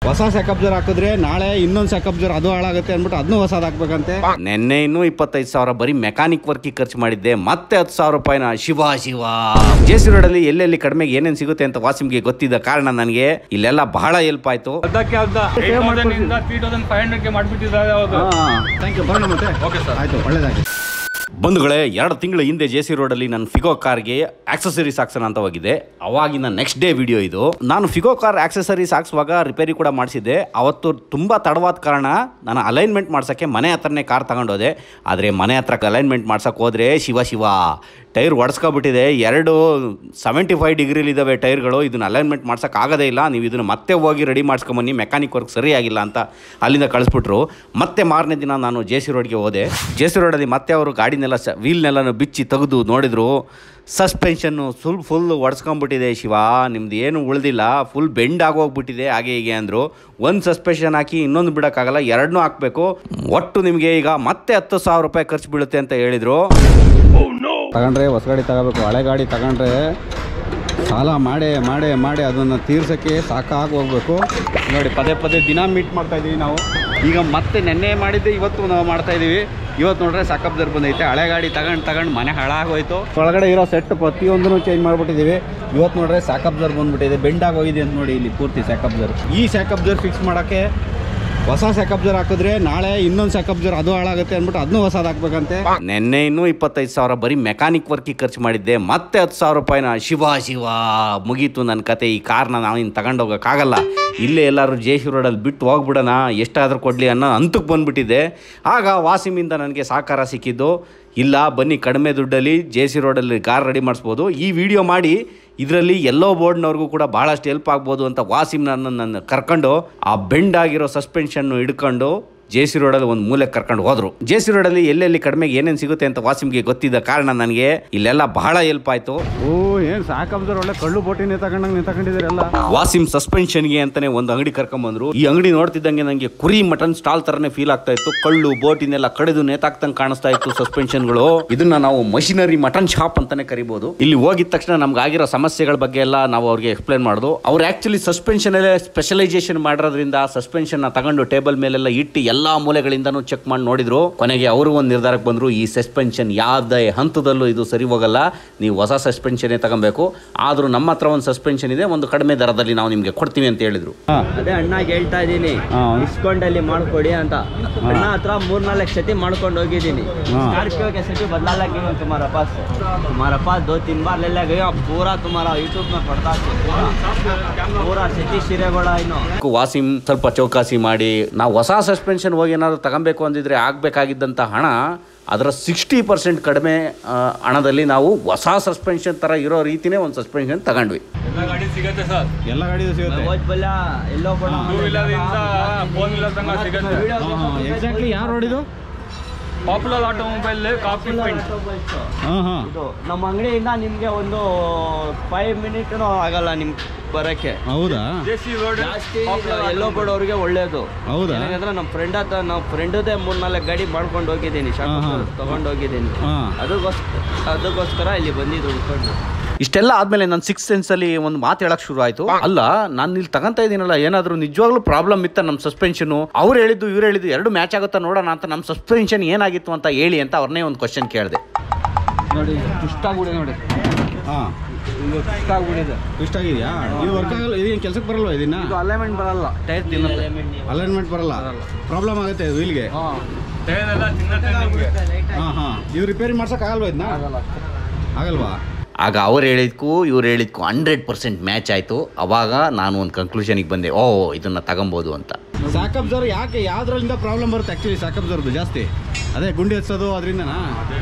ಹೊಸ ಸೆಕಬ್ಜರ್ ಹಾಕಿದ್ರೆ ನಾಳೆ ಇನ್ನೊಂದು ಸೆಕಬ್ಜರ್ ಅದು ಹಾಳಾಗುತ್ತೆ ಅಂದ್ಬಿಟ್ಟು ಅದನ್ನೂ ಹೊಸದು ಹಾಕ್ಬೇಕಂತೆ ನೆನ್ನೆ ಇನ್ನೂ ಇಪ್ಪತ್ತೈದು ಸಾವಿರ ಬರೀ ಮೆಕ್ಯಾನಿಕ್ ವರ್ಕಿಗೆ ಖರ್ಚು ಮಾಡಿದ್ದೆ ಮತ್ತೆ ಹತ್ತು ಸಾವಿರ ರೂಪಾಯಿನ ಶಿವ ಶಿವ ಜೆ ಸಿ ರೋಡಲ್ಲಿ ಎಲ್ಲೆಲ್ಲಿ ಕಡಿಮೆಗೆ ಏನೇನು ಸಿಗುತ್ತೆ ಅಂತ ವಾಸಿಮ್ಗೆ ಗೊತ್ತಿದ್ದ ಕಾರಣ ನನಗೆ ಇಲ್ಲೆಲ್ಲ ಬಹಳ ಹೆಲ್ಪ್ ಆಯ್ತು ಅರ್ಧಕ್ಕೆ ಅರ್ಧ ಏಟ್ ತೌಸಂಡ್ ಇಂದ ತ್ರೀ ತೌಸಂಡ್ ಫೈವ್ ಹಂಡ್ರೆಡ್ಗೆ ಮಾಡಿಬಿಟ್ಟಿದ್ದಾರೆ ಅವರು ಥ್ಯಾಂಕ್ ಯು ಬರೋಣ ಮತ್ತೆ ಓಕೆ ಸರ್ ಆಯಿತು ಒಳ್ಳೇದಾಗಿ ಬಂಧುಗಳೇ ಎರಡು ತಿಂಗಳ ಹಿಂದೆ ಜೆ ಸಿ ರೋಡಲ್ಲಿ ನಾನು ಫಿಗೋ ಕಾರ್ಗೆ ಆಕ್ಸಸರೀಸ್ ಹಾಕ್ಸೋಣ ಅಂತ ಹೋಗಿದ್ದೆ ಅವಾಗಿನ ನೆಕ್ಸ್ಟ್ ಡೇ ವಿಡಿಯೋ ಇದು ನಾನು ಫಿಗೋ ಕಾರ್ ಆಕ್ಸಸರೀಸ್ ಹಾಕ್ಸುವಾಗ ರಿಪೇರಿ ಕೂಡ ಮಾಡಿಸಿದ್ದೆ ಅವತ್ತು ತುಂಬ ತಡವಾದ ಕಾರಣ ನಾನು ಅಲೈನ್ಮೆಂಟ್ ಮಾಡ್ಸೋಕ್ಕೆ ಮನೆ ಹತ್ರನೇ ಕಾರ್ ತಗೊಂಡೋದೆ ಆದರೆ ಮನೆ ಹತ್ರ ಅಲೈನ್ಮೆಂಟ್ ಮಾಡ್ಸೋಕೆ ಹೋದರೆ ಶಿವ ಶಿವ ಟೈರ್ ಒಡ್ಸ್ಕೊಬಿಟ್ಟಿದೆ ಎರಡು ಸೆವೆಂಟಿ ಫೈವ್ ಡಿಗ್ರಿಲಿದ್ದಾವೆ ಟೈರ್ಗಳು ಇದನ್ನ ಅಲೈನ್ಮೆಂಟ್ ಮಾಡ್ಸೋಕೆ ಆಗೋದೇ ಇಲ್ಲ ನೀವು ಇದನ್ನು ಮತ್ತೆ ಹೋಗಿ ರೆಡಿ ಮಾಡ್ಸ್ಕೊಂಬನ್ನಿ ಮೆಕ್ಯಾನಿಕ್ ವರ್ಕ್ ಸರಿಯಾಗಿಲ್ಲ ಅಂತ ಅಲ್ಲಿಂದ ಕಳಿಸ್ಬಿಟ್ರು ಮತ್ತೆ ಮಾರನೇ ದಿನ ನಾನು ಜೆ ಸಿ ರೋಡ್ಗೆ ಹೋದೆ ಜೆ ಸಿ ರೋಡಲ್ಲಿ ಮತ್ತೆ ಅವರು ಗಾಡಿನೆಲ್ಲ ಸ ವೀಲ್ನೆಲ್ಲ ಬಿಚ್ಚಿ ತೆಗೆದು ನೋಡಿದ್ರು ಸಸ್ಪೆನ್ಷನ್ನು ಫುಲ್ ಫುಲ್ ಒಡ್ಸ್ಕೊಂಬಿಟ್ಟಿದೆ ಶಿವ ನಿಮ್ದು ಏನು ಉಳಿದಿಲ್ಲ ಫುಲ್ ಬೆಂಡ್ ಆಗೋಗ್ಬಿಟ್ಟಿದೆ ಹಾಗೆ ಹೀಗೆ ಅಂದರು ಒಂದು ಸಸ್ಪೆನ್ಷನ್ ಹಾಕಿ ಇನ್ನೊಂದು ಬಿಡೋಕ್ಕಾಗಲ್ಲ ಎರಡನ್ನೂ ಹಾಕಬೇಕು ಒಟ್ಟು ನಿಮಗೆ ಈಗ ಮತ್ತೆ ಹತ್ತು ಸಾವಿರ ರೂಪಾಯಿ ಖರ್ಚು ಬೀಳುತ್ತೆ ಅಂತ ಹೇಳಿದರು ತಗೊಂಡ್ರೆ ಹೊಸ ಗಾಡಿ ತಗೋಬೇಕು ಹಳೆ ಗಾಡಿ ತಗೊಂಡ್ರೆ ಸಾಲ ಮಾಡೇ ಮಾಡೇ ಮಾಡಿ ಅದನ್ನು ತೀರ್ಸೋಕ್ಕೆ ಸಾಕಾಗಿ ಹೋಗ್ಬೇಕು ನೋಡಿ ಪದೇ ಪದೇ ದಿನ ಮೀಟ್ ಮಾಡ್ತಾ ಇದ್ದೀವಿ ನಾವು ಈಗ ಮತ್ತೆ ನೆನ್ನೆ ಮಾಡಿದ್ದೆ ಇವತ್ತು ನಾವು ಮಾಡ್ತಾ ಇದ್ದೀವಿ ಇವತ್ತು ನೋಡ್ರೆ ಸಾಕಬ್ದರ್ ಬಂದೈತೆ ಹಳೆ ಗಾಡಿ ತಗೊಂಡು ತಗೊಂಡು ಮನೆ ಹಾಳಾಗೋಯ್ತು ಒಳಗಡೆ ಇರೋ ಸೆಟ್ ಪ್ರತಿಯೊಂದನ್ನು ಚೇಂಜ್ ಮಾಡ್ಬಿಟ್ಟಿದ್ದೀವಿ ಇವತ್ತು ನೋಡ್ರೆ ಸಾಕಬ್ದರ್ ಬಂದ್ಬಿಟ್ಟಿದೆ ಬೆಂಡಾಗಿ ಹೋಗಿದೆ ಅಂತ ನೋಡಿ ಇಲ್ಲಿ ಪೂರ್ತಿ ಸ್ಯಾಕಬ್ದರ್ ಈ ಸ್ಯಾಕಬ್ದರ್ ಫಿಕ್ಸ್ ಮಾಡೋಕ್ಕೆ ಹೊಸ ಸ್ಯಾಕಬ್ಜರ್ ಹಾಕಿದ್ರೆ ನಾಳೆ ಇನ್ನೊಂದು ಸ್ಯಾಕಬ್ಜರ್ ಅದು ಹಾಳಾಗುತ್ತೆ ಅಂದ್ಬಿಟ್ಟು ಅದನ್ನೂ ಹೊಸದು ಹಾಕ್ಬೇಕಂತೆ ನೆನ್ನೆ ಇನ್ನೂ ಇಪ್ಪತ್ತೈದು ಸಾವಿರ ಬರೀ ಮೆಕ್ಯಾನಿಕ್ ವರ್ಕಿಗೆ ಖರ್ಚು ಮಾಡಿದ್ದೆ ಮತ್ತೆ ಹತ್ತು ಸಾವಿರ ರೂಪಾಯಿನ ಶಿವ ಶಿವ ಮುಗೀತು ನನ್ನ ಕತೆ ಈ ಕಾರ್ನ ನಾವು ಇನ್ನು ತಗೊಂಡೋಗೋಕ್ಕಾಗಲ್ಲ ಇಲ್ಲೇ ಎಲ್ಲರೂ ಜೆ ಸಿ ರೋಡಲ್ಲಿ ಬಿಟ್ಟು ಹೋಗ್ಬಿಡೋಣ ಎಷ್ಟಾದರೂ ಕೊಡಲಿ ಅನ್ನೋ ಹಂತಕ್ಕೆ ಬಂದುಬಿಟ್ಟಿದ್ದೆ ಆಗ ವಾಸಿಮಿಂದ ನನಗೆ ಸಹಕಾರ ಸಿಕ್ಕಿದ್ದು ಇಲ್ಲ ಬನ್ನಿ ಕಡಿಮೆ ದುಡ್ಡಲ್ಲಿ ಜೆ ಸಿ ರೋಡಲ್ಲಿ ಕಾರ್ ರೆಡಿ ಮಾಡಿಸ್ಬೋದು ಈ ವಿಡಿಯೋ ಮಾಡಿ ಇದರಲ್ಲಿ ಎಲ್ಲೋ ಬೋರ್ಡ್ನವ್ರಿಗೂ ಕೂಡ ಭಾಳಷ್ಟು ಹೆಲ್ಪ್ ಆಗ್ಬೋದು ಅಂತ ವಾಸಿಮ್ ನನ್ನ ನನ್ನ ಕರ್ಕೊಂಡು ಆ ಬೆಂಡ್ ಆಗಿರೋ ಸಸ್ಪೆನ್ಷನ್ನು ಹಿಡ್ಕೊಂಡು ಜೆ ಸಿ ರೋಡಲ್ಲಿ ಒಂದು ಮೂಲೆ ಕರ್ಕೊಂಡು ಹೋದ್ರು ಜೆ ಸಿ ರೋಡಲ್ಲಿ ಎಲ್ಲೆಲ್ಲಿ ಕಡಿಮೆಗೆ ಏನೇನು ಸಿಗುತ್ತೆ ಅಂತ ವಾಸಿಮ್ಗೆ ಗೊತ್ತಿದ್ದ ಕಾರಣ ನನಗೆ ಇಲ್ಲೆಲ್ಲ ಬಹಳ ಹೆಲ್ಪ್ ಆಯಿತು ಓ ಏನು ಸಾಕಬ್ಜರ್ ಒಳ್ಳೆ ಕಳ್ಳು ಬೋಟಿನೇ ತಗೊಂಡಂಗೆ ತಗೊಂಡಿದ್ದೀರಲ್ಲ ವಾಸಿಮ್ ಸಸ್ಪೆನ್ಷನ್ಗೆ ಅಂತಾನೆ ಒಂದು ಅಂಗಡಿ ಕರ್ಕೊಂಬಂದ್ರು ಈ ಅಂಗಡಿ ನೋಡ್ತಿದ್ದಂಗೆ ನನಗೆ ಕುರಿ ಮಟನ್ ಸ್ಟಾಲ್ ತರನೇ ಫೀಲ್ ಆಗ್ತಾ ಇತ್ತು ಕಳ್ಳು ಬೋಟಿನೆಲ್ಲ ಕಡಿದು ನೇತಾಕ್ತಂಗೆ ಕಾಣಿಸ್ತಾ ಇತ್ತು ಸಸ್ಪೆನ್ಷನ್ಗಳು ಇದನ್ನ ನಾವು ಮಷಿನರಿ ಮಟನ್ ಶಾಪ್ ಅಂತಾನೆ ಕರಿಬಹುದು ಇಲ್ಲಿ ಹೋಗಿದ ತಕ್ಷಣ ನಮ್ಗೆ ಆಗಿರೋ ಸಮಸ್ಯೆಗಳ ಬಗ್ಗೆ ಎಲ್ಲ ನಾವು ಅವ್ರಿಗೆ ಎಕ್ಸ್ಪ್ಲೇನ್ ಮಾಡೋದು ಅವ್ರು ಆಕ್ಚುಲಿ ಸಸ್ಪೆನ್ಷನ್ ಸ್ಪೆಷಲೈಸೇಷನ್ ಮಾಡೋದ್ರಿಂದ ಸಸ್ಪೆನ್ಷನ್ ನ ತಗೊಂಡು ಟೇಬಲ್ ಮೇಲೆಲ್ಲ ಇಟ್ಟು ಎಲ್ಲಾ ಮೂಲೆಗಳಿಂದನೂ ಚೆಕ್ ಮಾಡಿ ನೋಡಿದ್ರು ಕೊನೆಗೆ ಅವರು ಒಂದು ನಿರ್ಧಾರಕ್ಕೆ ಬಂದ್ರು ಈ ಸಸ್ಪೆನ್ಷನ್ ಯಾವುದೇ ಹಂತದಲ್ಲೂ ಇದು ಸರಿ ಹೋಗಲ್ಲ ನೀವು ಹೊಸ ಸಸ್ಪೆನ್ಷನ್ನೇ ತಗೊಬೇಕು ಆದ್ರೂ ನಮ್ಮ ಹತ್ರ ಒಂದು ಸಸ್ಪೆನ್ಷನ್ ಇದೆ ಒಂದು ಕಡಿಮೆ ದರದಲ್ಲಿ ನಾವು ನಿಮಗೆ ಕೊಡ್ತೀವಿ ಅಂತ ಹೇಳಿದ್ರು ಅದೇ ಅಣ್ಣಗೆ ಹೇಳ್ತಾ ಇದ್ದೀನಿ ಹಾ. ಡಿಸ್ಕೌಂಟ್ ಅಲ್ಲಿ ಮಾಡ್ಕೊಡಿ ಅಂತ ಅಣ್ಣ ಹತ್ರ ಮೂರ್ನಾಲ್ಕು ಸತಿ ಮಾಡ್ಕೊಂಡು ಹೋಗಿದ್ದೀನಿ ಹಾ. स्कॉर्पियो के सभी बदला लगे हैं तुम्हारे पास तुम्हारे पास दो तीन बार ले ले गए अब पूरा तुम्हारा यूट्यूब में पड़ता है पूरा पूरा सिटी शिरेगौड़ा इनो ವಾಸಿಮ್ ಸ್ವಲ್ಪ ಚೌಕಾಸಿ ಮಾಡಿ ನಾವು ಹೊಸ ಸಸ್ಪೆನ್ಷನ್ ಹೋಗಿ ಏನಾದ್ರು ತಗೊಬೇಕು ಅಂದಿದ್ರೆ ಆಗಬೇಕಾಗಿದ್ದಂಥ ಹಣ ಅದರ ಸಿಕ್ಸ್ಟಿ ಪರ್ಸೆಂಟ್ ಕಡಿಮೆ ಆ, ಹಣದಲ್ಲಿ ನಾವು ಹೊಸ ಸಸ್ಪೆನ್ಷನ್ ಥರ ಇರೋ ರೀತಿನೇ ಒಂದು ಸಸ್ಪೆನ್ಷನ್ ತಗೊಂಡ್ವಿ ಎಲ್ಲ ಗಾಡಿ ಸಿಗುತ್ತೆ ಸರ್ ಎಲ್ಲ ಗಾಡಿದು ಸಿಗುತ್ತೆ बहुत बोला येलो बड़ा ಟೂ ವೀಲರ್ ಇಂದ ಫೋರ್ ವೀಲರ್ ತನಕ ಸಿಗುತ್ತೆ ಎಕ್ಸಾಕ್ಟ್ಲಿ ಯಾರು ನೋಡಿದು ಪಾಪ್ಯುಲರ್ ಆಟೋಮೊಬೈಲ್ ಕಾಫಿ ಪಾಯಿಂಟ್ ಹಾಂ ಹಾಂ ಇದು ನಮ್ಮ ಅಂಗಡಿಯಿಂದ ನಿಮಗೆ ಒಂದು ಫೈವ್ ಮಿನಿಟ್ನು ಆಗಲ್ಲ ನಿಮ್ಗೆ ಬರೋಕ್ಕೆ ಹೌದಾ ಜೆ ಸಿ ರೋಡ್ ಜಾಸ್ತಿ ಎಲ್ಲೋ ಬಡೋರಿಗೆ ಒಳ್ಳೇದು ಹೌದಾ ಯಾಕಂದ್ರೆ ನಮ್ಮ ಫ್ರೆಂಡ್ ಹತ್ರ ನಾವು ಫ್ರೆಂಡದೇ ಮೂರ್ನಾಲ್ಕು ಗಾಡಿ ಮಾಡ್ಕೊಂಡು ಹೋಗಿದ್ದೀನಿ ಹಾ, ಹಾ. ಶಾಪ್ ತಗೊಂಡು ಹೋಗಿದ್ದೀನಿ ಹಾಂ ಅದಕ್ಕೋಸ್ಕರ ಅದಕ್ಕೋಸ್ಕರ ಇಲ್ಲಿ ಬಂದಿದ್ದು ಉಳ್ಕೊಂಡು ಇಷ್ಟೆಲ್ಲ ಆದಮೇಲೆ ನನ್ನ ಸಿಕ್ಸ್ ಸೆನ್ಸಲ್ಲಿ ಒಂದು ಮಾತು ಹೇಳಕ್ ಶುರು ಆಯಿತು ಅಲ್ಲ ನಾನು ಇಲ್ಲಿ ತಗೊಂತ ಇದ್ದೀನಲ್ಲ ಏನಾದರೂ ನಿಜವಾಗ್ಲೂ ಪ್ರಾಬ್ಲಮ್ ಇತ್ತ ನಮ್ಮ ಸಸ್ಪೆನ್ಷನು ಅವ್ರು ಹೇಳಿದ್ದು ಇವ್ರು ಹೇಳಿದ್ದು ಎರಡು ಮ್ಯಾಚ್ ಆಗುತ್ತಾ ನೋಡೋಣ ಅಂತ ನಮ್ಮ ಸಸ್ಪೆನ್ಷನ್ ಏನಾಗಿತ್ತು ಅಂತ ಹೇಳಿ ಅಂತ ಅವ್ರನ್ನೇ ಒಂದು ಕ್ವಶನ್ ಕೇಳಿದೆ ನೋಡಿ ಇಷ್ಟಾಗ್ಬಿಡಿ ನೋಡಿ ಹಾಂ ಇದು ಇಷ್ಟಾಗ್ಬಿಡಿದೆ ಇಷ್ಟ ಆಗಿದೆಯಾ ಇದು ವರ್ಕ್ ಆಗಲ್ಲ ಇದೇನು ಕೆಲಸಕ್ಕೆ ಬರಲ್ವಾ ಇದನ್ನ ಇದು ಅಲೈನ್ಮೆಂಟ್ ಬರಲ್ಲ ಟೈರ್ ತಿನ್ನುತ್ತೆ ಅಲೈನ್ಮೆಂಟ್ ಬರಲ್ಲ ಪ್ರಾಬ್ಲಮ್ ಆಗುತ್ತೆ ವೀಲ್ಗೆ ಹಾಂ ಟೈರ್ ಎಲ್ಲ ತಿನ್ನತ್ತೆ ನಿಮಗೆ ಹಾಂ ಹಾಂ ಇದು ರಿಪೇರಿ ಮಾಡ್ಸಕ್ಕೆ ಆಗಲ್ವಾ ಇದನ್ನ ಆಗಲ್ವಾ ಆಗ ಅವ್ರು ಹೇಳಿದ್ಕು ಇವ್ರು ಹೇಳಿದ್ಕು ಹಂಡ್ರೆಡ್ ಪರ್ಸೆಂಟ್ ಮ್ಯಾಚ್ ಆಯಿತು ಅವಾಗ ನಾನು ಒಂದು ಕನ್ಕ್ಲೂಷನಿಗೆ ಬಂದೆ ಓ ಇದನ್ನು ತಗೊಬೋದು ಅಂತ ಸಾಕಬ್ಜರ್ ಯಾಕೆ ಯಾವ್ದ್ರಲ್ಲಿಂದ ಪ್ರಾಬ್ಲಮ್ ಬರುತ್ತೆ ಆ್ಯಕ್ಚುಲಿ ಸಾಕಬ್ಜರ್ದು ಜಾಸ್ತಿ ಅದೇ ಗುಂಡಿ ಹಚ್ಚೋದು ಅದರಿಂದನಾ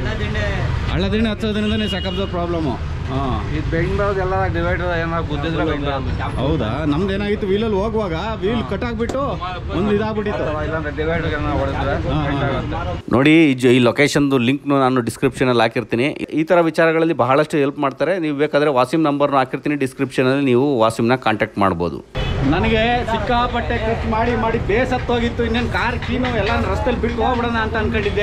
ಹಳ್ಳದಿಣ್ಣೆ ಹಚ್ಚೋದ್ರಿಂದನೇ ಸಾಕಬ್ಜರ್ ಪ್ರಾಬ್ಲಮ್ಮು ಹಾಂ ಇದು ಬೆಂಗಳೂರು ಎಲ್ಲ ಡಿವೈಡರ್ ಏನಾದ್ರು ಗುದ್ದಿದ್ರೆ ಹೌದಾ ನಮ್ದು ಏನಾಗಿತ್ತು ವೀಲಲ್ಲಿ ಹೋಗುವಾಗ ವೀಲ್ ಕಟ್ ಆಗ್ಬಿಟ್ಟು ಒಂದು ಇದಾಗ್ಬಿಟ್ಟಿತ್ತು ಇಲ್ಲಾಂದ್ರೆ ಡಿವೈಡರ್ ಏನಾದ್ರು ಹೊಡೆದ್ರೆ ನೋಡಿ ಈ ಜ- ಈ ಲೊಕೇಶನ್ದು ಲಿಂಕ್ನು ನಾನು ಡಿಸ್ಕ್ರಿಪ್ಷನಲ್ಲಿ ಹಾಕಿರ್ತೀನಿ ಈ ಥರ ವಿಚಾರಗಳಲ್ಲಿ ಬಹಳಷ್ಟು ಹೆಲ್ಪ್ ಮಾಡ್ತಾರೆ ನೀವು ಬೇಕಾದರೆ ವಾಸಿಮ್ ನಂಬರ್ನ ಹಾಕಿರ್ತೀನಿ ಡಿಸ್ಕ್ರಿಪ್ಷನಲ್ಲಿ ನೀವು ವಾಸಿಮ್ನ ಕಾಂಟ್ಯಾಕ್ಟ್ ಮಾಡ್ಬೋದು ನನಗೆ ಸಿಕ್ಕಾಪಟ್ಟೆ ಖರ್ಚು ಮಾಡಿ ಮಾಡಿ ಬೇಸತ್ತೋಗಿತ್ತು ಇನ್ನೇನು ಕಾರ್ ಕ್ಲೀನು ಎಲ್ಲ ರಸ್ತೆಲಿ ಬಿಟ್ಟು ಹೋಗ್ಬಿಡೋಣ ಅಂತ ಅನ್ಕೊಂಡಿದ್ದೆ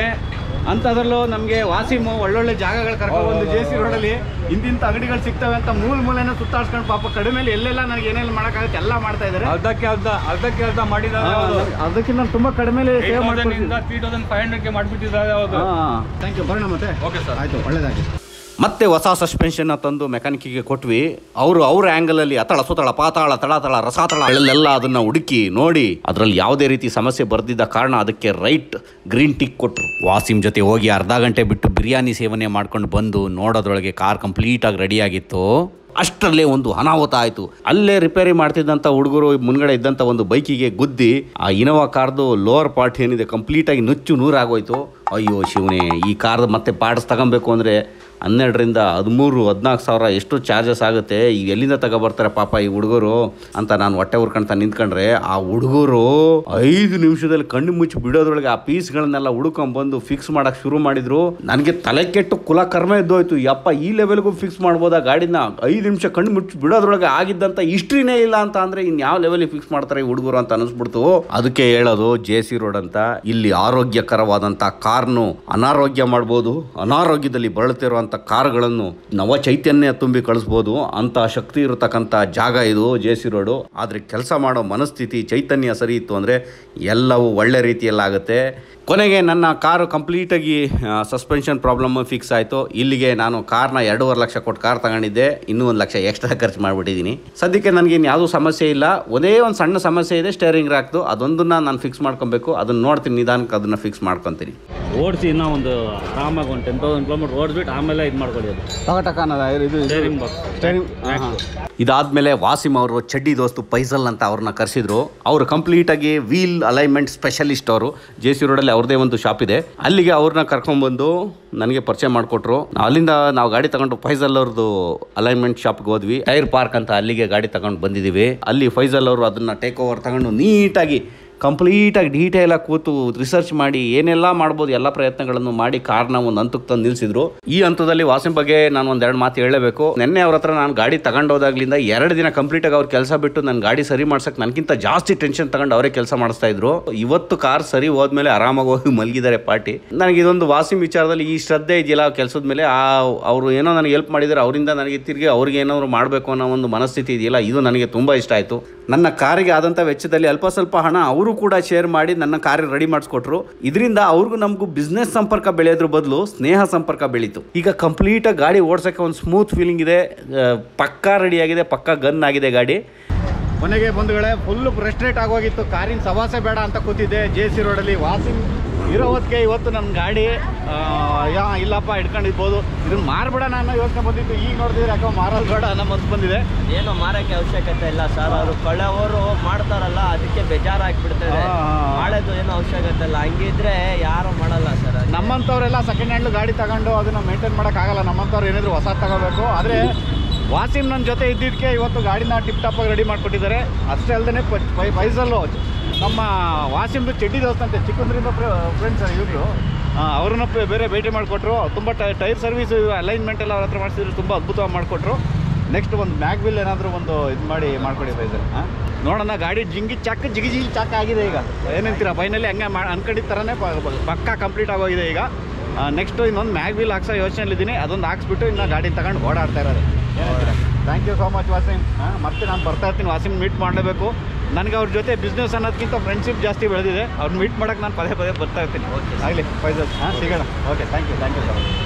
ಅಂಥದ್ರಲ್ಲೂ ನಮಗೆ ವಾಸಿಮು ಒಳ್ಳೊಳ್ಳೆ ಜಾಗಗಳು ಕರ್ಕೊಂಡು ಜೆ ಸಿ ರೋಡಲ್ಲಿ ಇಂತಿಂಥ ಅಂಗಡಿಗಳು ಸಿಗ್ತವೆ ಅಂತ ಮೂಲ ಮೂಲೆನ ಸುತ್ತಾಡ್ಸ್ಕೊಂಡು ಪಾಪ ಕಡಿಮೆಲಿ ಎಲ್ಲೆಲ್ಲ ನನಗೆ ಏನೆಲ್ಲ ಮಾಡೋಕ್ಕಾಗುತ್ತೆ ಎಲ್ಲ ಮಾಡ್ತಾ ಇದ್ದಾರೆ ಅರ್ಧಕ್ಕೆ ಅರ್ಧ ಅರ್ಧಕ್ಕೆ ಅರ್ಧ ಮಾಡಿದ್ದಾರೆ ಹೌದು ಅದಕ್ಕಿಂತ ತುಂಬ ಕಡಿಮೆಲಿ ಸೇವ್ ಇಂದ ತ್ರೀ ತೌಸಂಡ್ ಫೈವ್ ಹಂಡ್ರೆಡ್ಗೆ ಮಾಡಿಬಿಟ್ಟಿದ್ದಾರೆ ಹೌದು ಥ್ಯಾಂಕ್ ಯು ಬರೋಣ ಮತ್ತೆ ಓಕೆ ಸರ್ ಆಯಿತು ಒಳ್ಳೇದಾಗಿ ಮತ್ತೆ ಹೊಸ ಸಸ್ಪೆನ್ಷನ್ ತಂದು ಮೆಕ್ಯಾನಿಕ್ಗೆ ಕೊಟ್ವಿ ಅವರು ಅವ್ರ ಆ್ಯಂಗಲಲ್ಲಿ ಅತಳ ಸುತಳ ಪಾತಾಳ ತಳ ತಳ ರಸಾತಳ ಅಲ್ಲೆಲ್ಲ ಅದನ್ನ ಹುಡುಕಿ ನೋಡಿ ಅದರಲ್ಲಿ ಯಾವುದೇ ರೀತಿ ಸಮಸ್ಯೆ ಬರ್ದಿದ್ದ ಕಾರಣ ಅದಕ್ಕೆ ರೈಟ್ ಗ್ರೀನ್ ಟಿಕ್ ಕೊಟ್ಟರು ವಾಸಿಮ್ ಜೊತೆ ಹೋಗಿ ಅರ್ಧ ಗಂಟೆ ಬಿಟ್ಟು ಬಿರಿಯಾನಿ ಸೇವನೆ ಮಾಡ್ಕೊಂಡು ಬಂದು ನೋಡೋದ್ರೊಳಗೆ ಕಾರ್ ಕಂಪ್ಲೀಟಾಗಿ ರೆಡಿಯಾಗಿತ್ತು ಅಷ್ಟರಲ್ಲೇ ಒಂದು ಅನಾಹುತ ಆಯಿತು ಅಲ್ಲೇ ರಿಪೇರಿ ಮಾಡ್ತಿದ್ದಂಥ ಹುಡುಗರು ಮುಂದ್ಗಡೆ ಇದ್ದಂಥ ಒಂದು ಬೈಕಿಗೆ ಗುದ್ದಿ ಆ ಇನೋವಾ ಕಾರ್ದು ಲೋವರ್ ಪಾರ್ಟ್ ಏನಿದೆ ಕಂಪ್ಲೀಟಾಗಿ ನುಚ್ಚು ನೂರಾಗೋಯ್ತು ಅಯ್ಯೋ ಶಿವನೇ ಈ ಕಾರ್ದು ಮತ್ತೆ ಪಾರ್ಟ್ಸ್ ತಗೊಬೇಕು ಅಂದರೆ ಹನ್ನೆರಡರಿಂದ ಹದಿಮೂರು ಹದಿನಾಲ್ಕು ಸಾವಿರ ಎಷ್ಟು ಚಾರ್ಜಸ್ ಆಗುತ್ತೆ ಈಗ ಎಲ್ಲಿಂದ ತಗೊಬರ್ತಾರೆ ಪಾಪ ಈ ಹುಡುಗರು ಅಂತ ನಾನು ಹೊಟ್ಟೆ ಉರ್ಕೊಂತ ನಿಂತ್ಕೊಂಡ್ರೆ ಆ ಹುಡುಗರು ಐದು ನಿಮಿಷದಲ್ಲಿ ಕಣ್ಣು ಮುಚ್ಚಿ ಬಿಡೋದ್ರೊಳಗೆ ಆ ಪೀಸ್ಗಳನ್ನೆಲ್ಲ ಹುಡ್ಕೊಂಡ್ಬಂದು ಫಿಕ್ಸ್ ಮಾಡಕ್ ಶುರು ಮಾಡಿದ್ರು ನನಗೆ ತಲೆ ಕೆಟ್ಟು ಕುಲ ಕರ್ಮ ಎದ್ದೋಯ್ತು ಯಪ್ಪ ಈ ಲೆವೆಲ್ಗೂ ಫಿಕ್ಸ್ ಮಾಡ್ಬೋದಾ ಗಾಡಿನ ಐದು ನಿಮಿಷ ಕಣ್ಣು ಮುಚ್ಚಿ ಬಿಡೋದ್ರೊಳಗೆ ಆಗಿದ್ದಂತ ಹಿಸ್ಟ್ರಿನೇ ಇಲ್ಲ ಅಂತ ಅಂದ್ರೆ ಇನ್ ಯಾವ ಲೆವೆಲಿಗೆ ಫಿಕ್ಸ್ ಮಾಡ್ತಾರೆ ಈ ಹುಡುಗರು ಅಂತ ಅನಿಸ್ಬಿಡ್ತು ಅದಕ್ಕೆ ಹೇಳೋದು ಜೆ ಸಿ ರೋಡ್ ಅಂತ ಇಲ್ಲಿ ಆರೋಗ್ಯಕರವಾದಂಥ ಕಾರ್ನು ಅನಾರೋಗ್ಯ ಮಾಡ್ಬೋದು ಅನಾರೋಗ್ಯದಲ್ಲಿ ಬಳಲ್ತಿರುವಂಥ ಕಾರ್ಗಳನ್ನು ನವ ಚೈತನ್ಯ ತುಂಬಿ ಕಳಿಸ್ಬೋದು ಅಂತ ಶಕ್ತಿ ಇರತಕ್ಕಂಥ ಜಾಗ ಇದು ಜೆ ಸಿ ರೋಡು ಆದರೆ ಕೆಲಸ ಮಾಡೋ ಮನಸ್ಥಿತಿ ಚೈತನ್ಯ ಸರಿ ಇತ್ತು ಅಂದರೆ ಎಲ್ಲವೂ ಒಳ್ಳೆ ರೀತಿಯಲ್ಲಾಗುತ್ತೆ ಕೊನೆಗೆ ನನ್ನ ಕಾರು ಕಂಪ್ಲೀಟಾಗಿ ಸಸ್ಪೆನ್ಷನ್ ಪ್ರಾಬ್ಲಮ್ ಫಿಕ್ಸ್ ಆಯಿತು ಇಲ್ಲಿಗೆ ನಾನು ಕಾರ್ನ ಎರಡೂವರೆ ಲಕ್ಷ ಕೊಟ್ಟು ಕಾರ್ ತಗೊಂಡಿದ್ದೆ ಇನ್ನೂ ಒಂದು ಲಕ್ಷ ಎಕ್ಸ್ಟ್ರಾ ಖರ್ಚು ಮಾಡಿಬಿಟ್ಟಿದ್ದೀನಿ ಸದ್ಯಕ್ಕೆ ನನಗೆ ಯಾವುದೂ ಸಮಸ್ಯೆ ಇಲ್ಲ ಒಂದೇ ಒಂದು ಸಣ್ಣ ಸಮಸ್ಯೆ ಇದೆ ಸ್ಟೇರಿಂಗ್ ರಾಕ್ದು ಅದೊಂದನ್ನ ನಾನು ಫಿಕ್ಸ್ ಮಾಡ್ಕೊಬೇಕು ಅದನ್ನು ನೋಡ್ತೀನಿ ನಿಧಾನಕ್ಕೆ ಅದನ್ನು ಫಿಕ್ಸ್ ಮಾಡ್ಕೊತೀನಿ ಓಡಿಸಿ ಇನ್ನೂ ಒಂದು ಆರಾಮಾಗಿ ಒಂದು ಟೆನ್ ತೌಸಂಡ್ ಕಿಲೋಮೀಟರ್ ಓಡಿಸ್ಬಿಟ್ಟು ಆಮೇಲೆ ಇದು ಮಾಡ್ಕೊಳ್ಳಿ ಅದು ಟಕಟಕನದ ಇದು Steering box. ಸ್ಟೇರಿಂಗ್ ಇದಾದ್ಮೇಲೆ ವಾಸಿಮ್ ಅವರು ಚಡ್ಡಿ ದೋಸ್ತು ಪೈಸಲ್ ಅಂತ ಅವ್ರನ್ನ ಕರೆಸಿದ್ರು ಅವರು ಕಂಪ್ಲೀಟಾಗಿ ವೀಲ್ ಅಲೈನ್ಮೆಂಟ್ ಸ್ಪೆಷಲಿಸ್ಟ್ ಅವರು ಜೆ ಸಿ ರೋಡಲ್ಲಿ ಅವ್ರದ್ದೇ ಒಂದು ಶಾಪ್ ಇದೆ ಅಲ್ಲಿಗೆ ಅವ್ರನ್ನ ಕರ್ಕೊಂಡ್ಬಂದು ನನಗೆ ಪರಿಚಯ ಮಾಡಿಕೊಟ್ರು ಅಲ್ಲಿಂದ ನಾವು ಗಾಡಿ ತಗೊಂಡು ಫೈಸಲ್ ಅವ್ರದ್ದು ಅಲೈನ್ಮೆಂಟ್ ಶಾಪ್ಗೆ ಹೋದ್ವಿ ಟೈರ್ ಪಾರ್ಕ್ ಅಂತ ಅಲ್ಲಿಗೆ ಗಾಡಿ ತಗೊಂಡು ಬಂದಿದ್ದೀವಿ ಅಲ್ಲಿ ಫೈಸಲ್ ಅವರು ಅದನ್ನ ಟೇಕ್ ಓವರ್ ತಗೊಂಡು ನೀಟಾಗಿ ಕಂಪ್ಲೀಟಾಗಿ ಡೀಟೇಲಾಗಿ ಕೂತು ರಿಸರ್ಚ್ ಮಾಡಿ ಏನೆಲ್ಲ ಮಾಡ್ಬೋದು ಎಲ್ಲ ಪ್ರಯತ್ನಗಳನ್ನು ಮಾಡಿ ಕಾರ್ನ ಒಂದು ಹಂತಕ್ಕೆ ತಂದು ನಿಲ್ಲಿಸಿದ್ರು ಈ ಹಂತದಲ್ಲಿ ವಾಸಿಂ ಬಗ್ಗೆ ನಾನು ಒಂದೆರಡು ಮಾತು ಹೇಳಬೇಕು ನಿನ್ನೆ ಅವ್ರ ಹತ್ರ ನಾನು ಗಾಡಿ ತಗೊಂಡೋದಾಗ್ಲಿಂದ ಎರಡು ದಿನ ಕಂಪ್ಲೀಟಾಗಿ ಅವ್ರ ಕೆಲಸ ಬಿಟ್ಟು ನನ್ನ ಗಾಡಿ ಸರಿ ಮಾಡ್ಸಕ್ಕೆ ನನಗಿಂತ ಜಾಸ್ತಿ ಟೆನ್ಷನ್ ತಗೊಂಡು ಅವರೇ ಕೆಲಸ ಮಾಡಿಸ್ತಾ ಇದ್ರು ಇವತ್ತು ಕಾರ್ ಸರಿ ಹೋದ್ಮೇಲೆ ಆರಾಮಾಗಿ ಹೋಗಿ ಮಲಗಿದ್ದಾರೆ ಪಾರ್ಟಿ ನನಗೆ ಇದೊಂದು ವಾಸಿಂ ವಿಚಾರದಲ್ಲಿ ಈ ಶ್ರದ್ಧೆ ಇದೆಯಲ್ಲ ಕೆಲಸದ ಮೇಲೆ ಆ ಅವರು ಏನೋ ನನಗೆ ಹೆಲ್ಪ್ ಮಾಡಿದ್ದಾರೆ ಅವರಿಂದ ನನಗೆ ತಿರುಗಿ ಅವ್ರಿಗೆ ಏನಾದ್ರು ಮಾಡಬೇಕು ಅನ್ನೋ ಒಂದು ಮನಸ್ಥಿತಿ ಇದೆಯಲ್ಲ ಇದು ನನಗೆ ತುಂಬ ಇಷ್ಟ ಆಯಿತು ನನ್ನ ಕಾರಿಗೆ ಆದಂಥ ವೆಚ್ಚದಲ್ಲಿ ಅಲ್ಪ ಸ್ವಲ್ಪ ಹಣ ಅವರು ಕೂಡ ಶೇರ್ ಮಾಡಿ ನನ್ನ ಕಾರ್ ರೆಡಿ ಮಾಡಿಸ್ಕೊಟ್ರು ಇದರಿಂದ ಅವ್ರಿಗೂ ನಮಗೂ ಬಿಸ್ನೆಸ್ ಸಂಪರ್ಕ ಬೆಳೆಯೋದ್ರ ಬದಲು ಸ್ನೇಹ ಸಂಪರ್ಕ ಬೆಳೀತು ಈಗ ಕಂಪ್ಲೀಟಾಗಿ ಗಾಡಿ ಓಡ್ಸೋಕ್ಕೆ ಒಂದು ಸ್ಮೂತ್ ಫೀಲಿಂಗ್ ಇದೆ ಆ, ಪಕ್ಕಾ ರೆಡಿ ಆಗಿದೆ ಪಕ್ಕಾ ಗನ್ ಆಗಿದೆ ಗಾಡಿ ಮನೆಗೆ ಬಂಧುಗಳೇ ಫುಲ್ ಫ್ರಸ್ಟ್ರೇಟ್ ಆಗೋಗಿತ್ತು ಕಾರಿನ ಸವಾಸೆ ಬೇಡ ಅಂತ ಕೂತಿದ್ದೆ ಜೆ ಸಿ ರೋಡಲ್ಲಿ ವಾಸಿಂಗ್ ಇರೋ ಹೊತ್ತಿಗೆ ಇವತ್ತು ನನ್ನ ಗಾಡಿ ಆ, ಯಾ ಇಲ್ಲಪ್ಪ ಇಟ್ಕೊಂಡಿರ್ಬೋದು ಇದನ್ನ ಮಾರ್ಬಿಡೋಣ ಅನ್ನೋ ಯೋಚನೆ ಬಂದಿತ್ತು ಈಗ ನೋಡಿದ್ರೆ ಯಾಕೋ ಮಾರೋದು ಬೇಡ ಅನ್ನೋ ಮನ್ಸು ಬಂದಿದೆ ಏನು ಮಾರಕ್ಕೆ ಅವಶ್ಯಕತೆ ಇಲ್ಲ ಸರ್ ಅವರು ಕೊಳ್ಳೆವರು ಮಾಡ್ತಾರಲ್ಲ ಅದಕ್ಕೆ ಬೇಜಾರಾಗ್ಬಿಡ್ತದೆ ಹಾ, ಹಾ, ಹಾ. ಮಾಡೋದು ಏನೋ ಅವಶ್ಯಕತೆ ಇಲ್ಲ ಹಂಗಿದ್ರೆ ಯಾರು ಮಾಡಲ್ಲ ಸರ್ ನಮ್ಮಂಥವ್ರೆಲ್ಲ ಸೆಕೆಂಡ್ ಹ್ಯಾಂಡ್ ಗಾಡಿ ತಗೊಂಡು ಅದನ್ನ ಮೇಂಟೈನ್ ಮಾಡೋಕ್ಕಾಗಲ್ಲ ನಮ್ಮಂಥವ್ರು ಏನಾದರೂ ಹೊಸ ತಗೋಬೇಕು ಆದರೆ ವಾಸಿಮ್ ನನ್ನ ಜೊತೆ ಇದ್ದಿದ್ದಕ್ಕೆ ಇವತ್ತು ಗಾಡಿನ ಟಿಪ್ ಟಾಪಾಗಿ ರೆಡಿ ಮಾಡಿಕೊಟ್ಟಿದ್ದಾರೆ ಅಷ್ಟೇ ಅಲ್ಲದೆ ಫೈಸಲ್ಲು ನಮ್ಮ ವಾಸಿಮ್ದು ಚಡ್ಡಿ ದೋಸ್ತ ಅಂತೆ ಚಿಕ್ಕಂದ್ರಿಂದ ಫ್ರೆಂಡ್ಸ್ ಇವರು ಅವ್ರನ್ನ ಪ- ಬೇರೆ ಭೇಟಿ ಮಾಡಿಕೊಟ್ರು ತುಂಬ ಟೈರ್ ಸರ್ವಿಸ್ ಅಲೈನ್ಮೆಂಟ್ ಎಲ್ಲ ಅವ್ರ ಹತ್ರ ಮಾಡಿಸಿದ್ರು ತುಂಬ ಅದ್ಭುತವಾಗಿ ಮಾಡಿಕೊಟ್ರು ನೆಕ್ಸ್ಟ್ ಒಂದು ಮ್ಯಾಗ್ವಿಲ್ ಏನಾದರೂ ಒಂದು ಇದು ಮಾಡಿ ಮಾಡ್ಕೊಡಿ ಫೈಸಲ್ ಹಾಂ ನೋಡೋಣ ಗಾಡಿ ಜಿಂಗಿ ಚಕ್ ಜಿಗಿ ಜಿಗಿ ಚಕ್ ಆಗಿದೆ ಈಗ ಏನಂತೀರಾ ಫೈನಲಿ ಹಂಗೆ ಮಾ ಅನ್ಕೊಂಡಿದ್ದ ಥರನೇ ಪ- ಪಕ್ಕಾ ಕಂಪ್ಲೀಟ್ ಆಗೋಗಿದೆ ಈಗ ನೆಕ್ಸ್ಟು ಇನ್ನೊಂದು ಮ್ಯಾಗ್ ವೀಲ್ ಹಾಕ್ಸೋ ಯೋಚನೆಯಲ್ಲಿದ್ದೀನಿ ಅದೊಂದು ಹಾಕ್ಸ್ಬಿಟ್ಟು ಇನ್ನು ಗಾಡಿ ತಗೊಂಡು ಓಡಾಡ್ತಾ ಇರೋದು thank you so much Wasim ಹಾಂ ಮತ್ತೆ ನಾನು ಬರ್ತಾ ಇರ್ತೀನಿ ವಾಸಿಮ್ ಮೀಟ್ ಮಾಡಲೇಬೇಕು ನನಗೆ ಅವ್ರ ಜೊತೆ ಬಿಸ್ನೆಸ್ ಅನ್ನೋದಕ್ಕಿಂತ ಫ್ರೆಂಡ್ಶಿಪ್ ಜಾಸ್ತಿ ಬೆಳೆದಿದೆ ಅವ್ರು ಮೀಟ್ ಮಾಡೋಕ್ಕೆ ನಾನು ಪದೇ ಪದೇ ಬರ್ತಾ ಇರ್ತೀನಿ ಆಗಲಿ ಫೈಸಲ್ ಹಾಂ ಸಿಗೋಣ okay thank you thank you sir